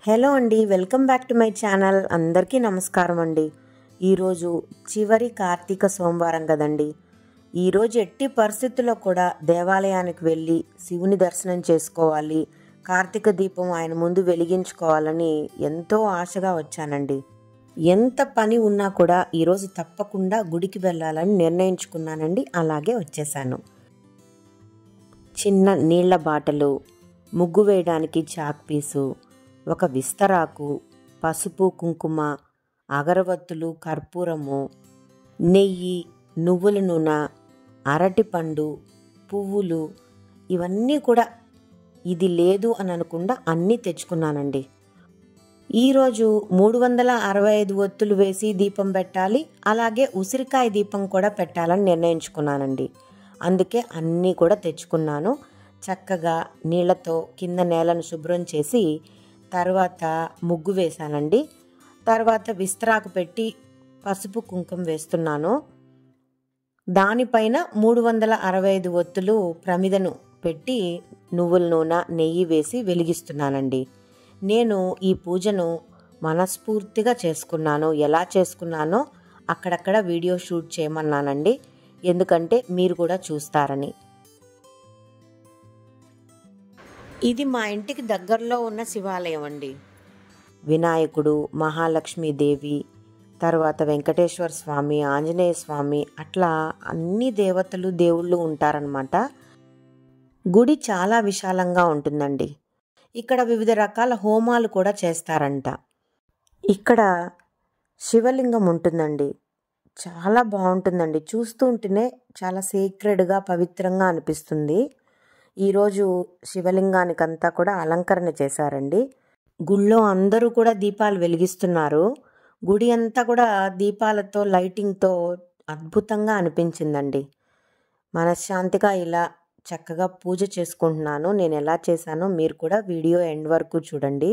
hello అండి welcome back to my channel అందరికీ నమస్కారం అండి ఈరోజు చివరి కార్తీక సోమవారం కదండి ఈరోజు ఎట్టి పరిస్థితుల్లో కూడా దేవాలయానికి వెళ్ళి శివుని దర్శనం చేసుకోవాలి కార్తీక దీపం ఆయన ముందు వెలిగించుకోవాలని ఎంతో ఆశగా వచ్చానండి ఎంత పని ఉన్నా కూడా ఈరోజు తప్పకుండా గుడికి వెళ్ళాలని నిర్ణయించుకున్నానండి అలాగే వచ్చేసాను చిన్న నీళ్ల బాటలు ముగ్గు వేయడానికి చాక్ పీసు ఒక విస్తరాకు పసుపు కుంకుమ అగరవత్తులు కర్పూరము నెయ్యి నువ్వుల నూనె అరటిపండు పువ్వులు ఇవన్నీ కూడా ఇది లేదు అని అనకుండా అన్నీ తెచ్చుకున్నానండి ఈరోజు మూడు వందల అరవై ఐదు ఒత్తులు వేసి దీపం పెట్టాలి అలాగే ఉసిరికాయ దీపం కూడా పెట్టాలని నిర్ణయించుకున్నానండి అందుకే అన్నీ కూడా తెచ్చుకున్నాను చక్కగా నీళ్లతో కింద నేలను శుభ్రం చేసి తర్వాత ముగ్గు వేశానండి తర్వాత విస్తరాకు పెట్టి పసుపు కుంకుమ వేస్తున్నాను దానిపైన మూడు వందల అరవై ఐదు ఒత్తులు ప్రమిదను పెట్టి నువ్వుల నూనె నెయ్యి వేసి వెలిగిస్తున్నానండి నేను ఈ పూజను మనస్ఫూర్తిగా చేసుకున్నాను ఎలా చేసుకున్నానో అక్కడక్కడ వీడియో షూట్ చేయమన్నానండి ఎందుకంటే మీరు కూడా చూస్తారని ఇది మా ఇంటికి దగ్గరలో ఉన్న శివాలయం అండి వినాయకుడు మహాలక్ష్మీదేవి తర్వాత వెంకటేశ్వర స్వామి ఆంజనేయ స్వామి అట్లా అన్ని దేవతలు దేవుళ్ళు ఉంటారనమాట గుడి చాలా విశాలంగా ఉంటుందండి ఇక్కడ వివిధ రకాల హోమాలు కూడా చేస్తారంట ఇక్కడ శివలింగం ఉంటుందండి చాలా బాగుంటుందండి చూస్తూ ఉంటేనే చాలా సీక్రెడ్గా పవిత్రంగా అనిపిస్తుంది ఈరోజు శివలింగానికంతా కూడా అలంకరణ చేశారండి గుళ్ళో అందరూ కూడా దీపాలు వెలిగిస్తున్నారు గుడి అంతా కూడా దీపాలతో లైటింగ్తో అద్భుతంగా అనిపించిందండి మనశ్శాంతిగా ఇలా చక్కగా పూజ చేసుకుంటున్నాను నేను ఎలా చేశానో మీరు కూడా వీడియో ఎండ్ వరకు చూడండి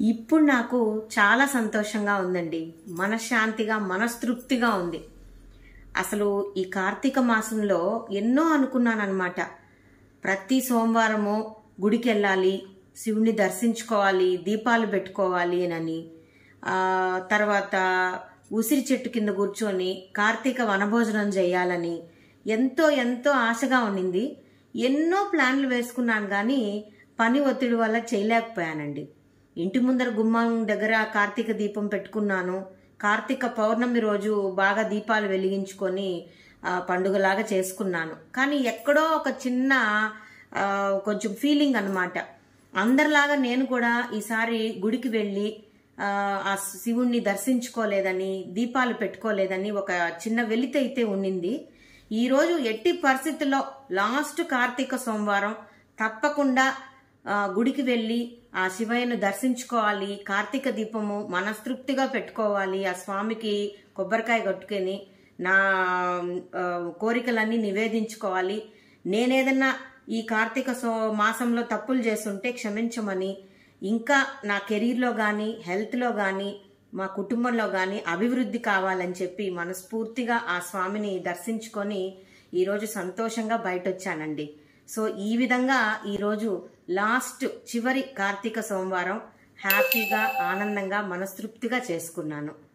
ఇప్పుడు నాకు చాలా సంతోషంగా ఉందండి మనశ్శాంతిగా మనస్తృప్తిగా ఉంది అసలు ఈ కార్తీక మాసంలో ఎన్నో అనుకున్నానమాట ప్రతి సోమవారము గుడికి వెళ్ళాలి శివుని దర్శించుకోవాలి దీపాలు పెట్టుకోవాలి అని ఆ, తర్వాత ఉసిరి చెట్టు కింద కూర్చొని కార్తీక వనభోజనం చేయాలని ఎంతో ఎంతో ఆశగా ఉండింది ఎన్నో ప్లాన్లు వేసుకున్నాను కానీ పని ఒత్తిడి వల్ల చేయలేకపోయానండి ఇంటి ముందర గుమ్మం దగ్గర కార్తీక దీపం పెట్టుకున్నాను కార్తీక పౌర్ణమి రోజు బాగా దీపాలు వెలిగించుకొని ఆ, పండుగలాగా చేసుకున్నాను కానీ ఎక్కడో ఒక చిన్న ఆ, కొంచెం ఫీలింగ్ అన్నమాట అందరిలాగా నేను కూడా ఈసారి గుడికి వెళ్ళి ఆ, ఆ శివుణ్ణి దర్శించుకోలేదని దీపాలు పెట్టుకోలేదని ఒక చిన్న వెలితి అయితే ఉండింది ఈరోజు ఎట్టి పరిస్థితుల్లో లాస్ట్ కార్తీక సోమవారం తప్పకుండా ఆ, గుడికి వెళ్ళి ఆ శివయ్యను దర్శించుకోవాలి కార్తీక దీపము మనస్తృప్తిగా పెట్టుకోవాలి ఆ స్వామికి కొబ్బరికాయ కట్టుకొని నా ఆ, కోరికలన్నీ నివేదించుకోవాలి నేనేదన్నా ఈ కార్తీక సో మాసంలో తప్పులు చేస్తుంటే క్షమించమని ఇంకా నా కెరీర్లో కానీ హెల్త్లో కానీ మా కుటుంబంలో కానీ అభివృద్ధి కావాలని చెప్పి మనస్ఫూర్తిగా ఆ స్వామిని దర్శించుకొని ఈరోజు సంతోషంగా బయటొచ్చానండి సో ఈ విధంగా ఈరోజు లాస్ట్ చివరి కార్తీక సోమవారం హ్యాపీగా ఆనందంగా మనస్తృప్తిగా చేసుకున్నాను